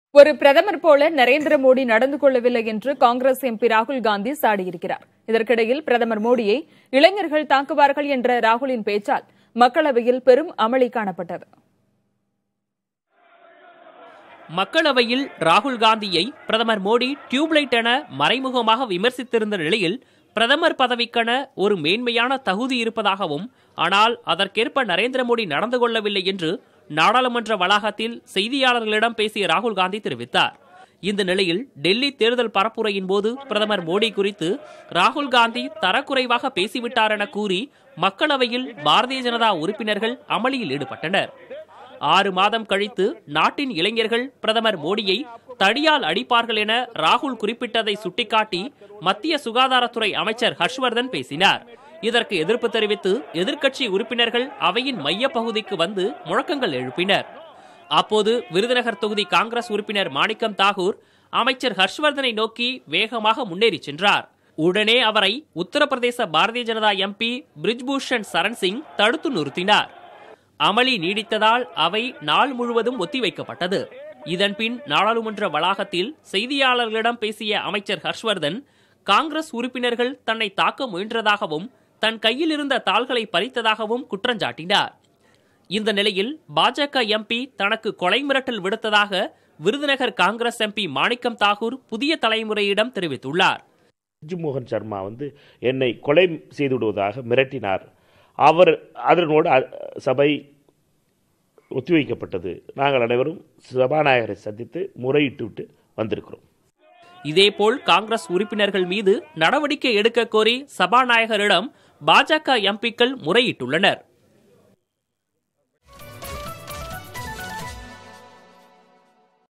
ஒரு பிரதமர் போல நரேந்திர மோடி நடந்து கொள்ளவில்லை என்று காங்கிரஸ் எம்பி ராகுல் காந்தி சாடியிருக்கிறார் இதற்கிடையில் பிரதமர் மோடியை இளைஞர்கள் தாக்குவார்கள் என்ற ராகுலின் பேச்சால் மக்களவையில் பெரும் அமளி காணப்பட்டது மக்களவையில் ராகுல் காந்தியை பிரதமர் மோடி டியூப்லைட் என மறைமுகமாக விமர்சித்திருந்த நிலையில் பிரதமர் பதவிக்கென ஒரு மேன்மையான தகுதி இருப்பதாகவும் ஆனால் அதற்கேற்ப நரேந்திர மோடி நடந்து கொள்ளவில்லை என்று நாடாளுமன்ற வளாகத்தில் செய்தியாளர்களிடம் பேசிய ராகுல் காந்தி தெரிவித்தார் இந்த நிலையில் டெல்லி தேர்தல் பரப்புரையின் போது பிரதமர் மோடி குறித்து ராகுல் காந்தி தரக்குறைவாக பேசிவிட்டார் என கூறி மக்களவையில் பாரதிய ஜனதா உறுப்பினர்கள் அமளியில் ஈடுபட்டனர் ஆறு மாதம் கழித்து நாட்டின் இளைஞர்கள் பிரதமர் மோடியை தடியால் அடிப்பார்கள் என ராகுல் குறிப்பிட்டதை சுட்டிக்காட்டி மத்திய சுகாதாரத்துறை அமைச்சர் ஹர்ஷ்வர்தன் பேசினார் இதற்கு எதிர்ப்பு தெரிவித்து எதிர்க்கட்சி உறுப்பினர்கள் அவையின் மைய பகுதிக்கு வந்து முழக்கங்கள் எழுப்பினர் அப்போது விருதுநகர் தொகுதி காங்கிரஸ் உறுப்பினர் மாணிக்கம் தாகூர் அமைச்சர் ஹர்ஷ்வர்தனை நோக்கி வேகமாக முன்னேறி சென்றார் உடனே அவரை உத்தரப்பிரதேச பாரதிய ஜனதா எம்பி பிரிஜ்பூஷன் சரண் சிங் தடுத்து நிறுத்தினார் அமளி நீடித்ததால் அவை நாள் முழுவதும் ஒத்திவைக்கப்பட்டது இதன்பின் நாடாளுமன்ற வளாகத்தில் செய்தியாளர்களிடம் பேசிய அமைச்சர் ஹர்ஷ்வர்தன் காங்கிரஸ் உறுப்பினர்கள் தன்னை தாக்க முயன்றதாகவும் தன் கையில் இருந்த தாள்களை பறித்ததாகவும் குற்றஞ்சாட்டினார் இந்த நிலையில் பாஜக எம்பி தனக்கு கொலை மிரட்டல் விடுத்ததாக விருதுநகர் காங்கிரஸ் எம்பி மாணிக்கம் தாகூர் புதிய தலைமுறையிடம் தெரிவித்துள்ளார் மோகன் சர்மா வந்து என்னை கொலை செய்து விடுவதாக மிரட்டினார் அவர் அதனோடு அ- சபை ஒத்திவைக்கப்பட்டது நாங்கள் அனைவரும் சபாநாயகரை சந்தித்து முறையிட்டு விட்டு வந்திருக்கிறோம் இதேபோல் காங்கிரஸ் உறுப்பினர்கள் மீது நடவடிக்கை எடுக்க கோரி சபாநாயகரிடம் பாஜக எம்பிக்கள் முறையிட்டுள்ளனர்